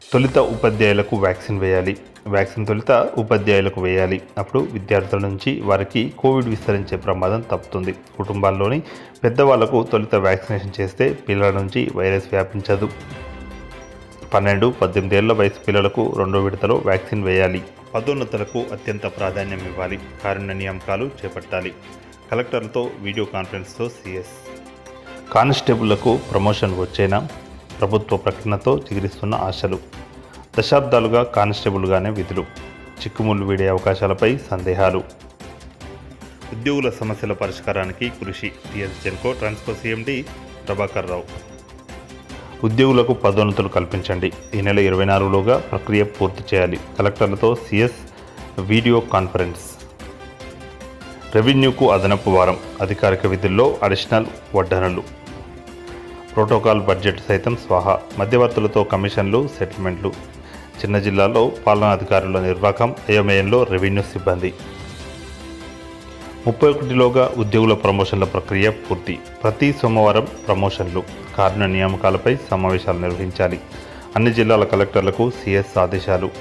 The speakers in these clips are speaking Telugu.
తొలుత ఉపాధ్యాయులకు వ్యాక్సిన్ వేయాలి వ్యాక్సిన్ తొలుత ఉపాధ్యాయులకు వేయాలి అప్పుడు విద్యార్థుల నుంచి వారికి కోవిడ్ విస్తరించే ప్రమాదం తప్పుతుంది కుటుంబాల్లోని పెద్దవాళ్లకు తొలుత వ్యాక్సినేషన్ చేస్తే పిల్లల నుంచి వైరస్ వ్యాపించదు పన్నెండు పద్దెనిమిది ఏళ్ల వయసు పిల్లలకు రెండో విడతలో వ్యాక్సిన్ వేయాలి పదోన్నతులకు అత్యంత ప్రాధాన్యం ఇవ్వాలి కారుణ్య నియామకాలు చేపట్టాలి కలెక్టర్లతో వీడియో కాన్ఫరెన్స్తో సీఎస్ కానిస్టేబుళ్లకు ప్రమోషన్ వచ్చేనా ప్రభుత్వ ప్రకటనతో చిగురిస్తున్న ఆశలు దశాబ్దాలుగా కానిస్టేబుల్గానే విధులు చిక్కుముళ్ళు వీడే అవకాశాలపై సందేహాలు ఉద్యోగుల సమస్యల పరిష్కారానికి కృషి టీఎస్ జెన్కో ట్రాన్స్కో సీఎండి ప్రభాకర్ రావు ఉద్యోగులకు పదోన్నతులు కల్పించండి ఈ నెల ఇరవై నాలుగులోగా ప్రక్రియ పూర్తి చేయాలి కలెక్టర్లతో సిఎస్ వీడియో కాన్ఫరెన్స్ రెవెన్యూకు అదనపు వారం అధికారిక విధుల్లో అడిషనల్ వడ్డనలు ప్రోటోకాల్ బడ్జెట్ సైతం స్వాహా మధ్యవర్తులతో కమిషన్లు సెటిల్మెంట్లు చిన్న జిల్లాలో పాలనాధికారుల నిర్వాహకం అయోమయంలో రెవెన్యూ సిబ్బంది ముప్పై ఒకటిలోగా ఉద్యోగుల ప్రమోషన్ల ప్రక్రియ పూర్తి ప్రతి సోమవారం ప్రమోషన్లు కారుణ నియామకాలపై సమావేశాలు నిర్వహించాలి అన్ని జిల్లాల కలెక్టర్లకు సిఎస్ ఆదేశాలు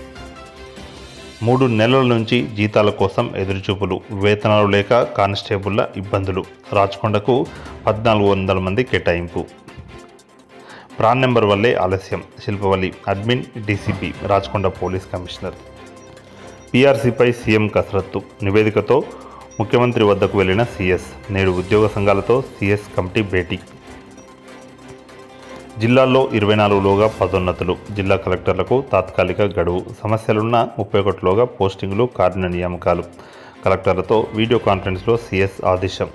మూడు నెలల నుంచి జీతాల కోసం ఎదురుచూపులు వేతనాలు లేక కానిస్టేబుళ్ల ఇబ్బందులు రాచకొండకు పద్నాలుగు వందల మంది కేటాయింపు ప్రాన్ నెంబర్ వల్లే ఆలస్యం Shilpavalli admin DCP Rachakonda police commissioner పీఆర్సీపై సీఎం కసరత్తు నివేదికతో ముఖ్యమంత్రి వద్దకు వెళ్లిన సీఎస్ నేడు ఉద్యోగ సంఘాలతో సీఎస్ కమిటీ భేటీ జిల్లాల్లో ఇరవై నాలుగులోగా పదోన్నతులు జిల్లా కలెక్టర్లకు తాత్కాలిక గడువు సమస్యలున్న ముప్పై ఒకటిలోగా పోస్టింగులు కారుణ నియామకాలు కలెక్టర్లతో వీడియో కాన్ఫరెన్స్లో సీఎస్ ఆదేశం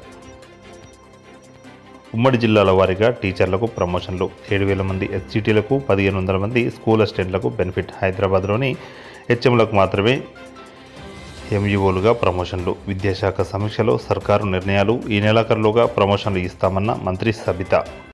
ఉమ్మడి జిల్లాల వారీగా టీచర్లకు ప్రమోషన్లు ఏడు వేల మంది ఎస్జిటీలకు పదిహేను వందల మంది స్కూల్ అసిస్టెంట్లకు బెనిఫిట్ హైదరాబాద్లోని హెచ్ఎంలకు మాత్రమే ఎంఈఓలుగా ప్రమోషన్లు విద్యాశాఖ సమీక్షలో సర్కారు నిర్ణయాలు ఈ నెలాఖరులోగా ప్రమోషన్లు ఇస్తామన్న మంత్రి సబిత